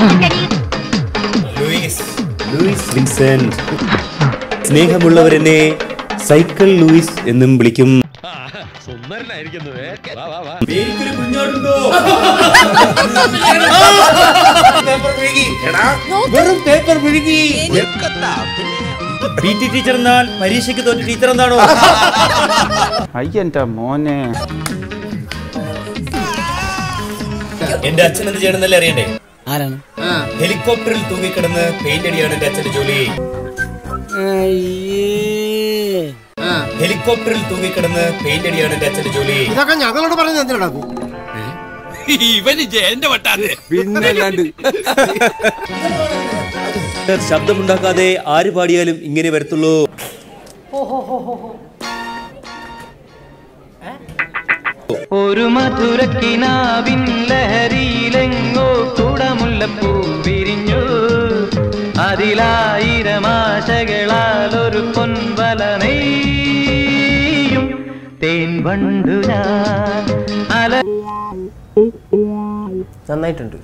Luis Louis Vincent സ്നേഹമുള്ളവരെന്നെ cycle Louis എന്നും വിളിക്കും എനിക്കൊരു കുഞ്ഞോടുണ്ടോ? പേപ്പർ വിഴുങ്ങി. എടാ, വെറും പേപ്പർ വിഴുങ്ങി. പി ടി ടീച്ചർ എന്നാൽ പരീക്ഷയ്ക്ക് തോറ്റ ടീച്ചർ എന്താണോ അയ്യന്റെ മോനെ എന്റെ അച്ഛൻ എന്ത് ചെയ്യണമെന്നല്ലേ അറിയണ്ടേ ആരാണ് ഹെലികോപ്റ്ററിൽ തൂങ്ങിക്കിടന്ന് പെയിന്റ് അടിയാണ് എന്റെ അച്ഛന്റെ ജോലി ഹെലികോപ്റ്ററിൽ തൂങ്ങിക്കിടന്ന് പെയിന്റ് അടിയാണ് എന്റെ അച്ഛന്റെ ജോലി ഇതൊക്കെ ഞങ്ങളോട് പറഞ്ഞത് എന്തിനാ പിന്നല്ലാണ്ട് ശബ്ദമുണ്ടാക്കാതെ ആര് പാടിയാലും ഇങ്ങനെ വരത്തുള്ളൂ ഒരു മധുരക്കിനാവിൻ ലഹരിയിലെങ്ങോ കുടമുല്ലപ്പൂ വിരിഞ്ഞു അതിലായിരം ആശകളാൽ ഒരു പൊൻവല നെയ്യും തേൻ വണ്ടു ഞാൻ അല നന്നായിട്ടുണ്ട്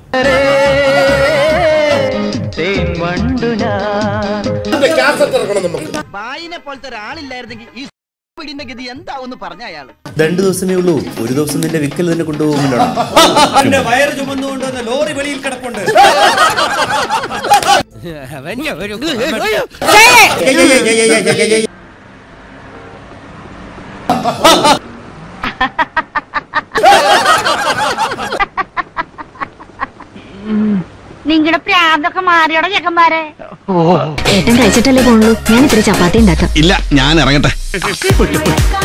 തേൻ വണ്ടു ഞാൻ ബായിനെ പോലത്തെ ഒരാളില്ലായിരുന്നെങ്കിൽ ഈ വീടിന്റെ ഗതി എന്താവും പറഞ്ഞ അയാള് രണ്ടു ദിവസമേ ഉള്ളൂ ഒരു ദിവസം നിന്റെ വിക്കൽ തന്നെ കൊണ്ടുപോകുന്നുണ്ടോ എന്റെ വയറ് ചുമന്നുകൊണ്ടുവന്ന ലോറി വെളിയിൽ കിടപ്പുണ്ട് നിങ്ങളുടെ പ്രാന്തൊക്കെ മാറിയോടെ ചെക്കന്മാരെ ഏട്ടൻ കഴിച്ചിട്ടല്ലേ പോണുള്ളൂ ഞാൻ ഇത്തിരി ചപ്പാത്തി ഉണ്ടാക്കാം ഇല്ല ഞാൻ ഇറങ്ങട്ടെ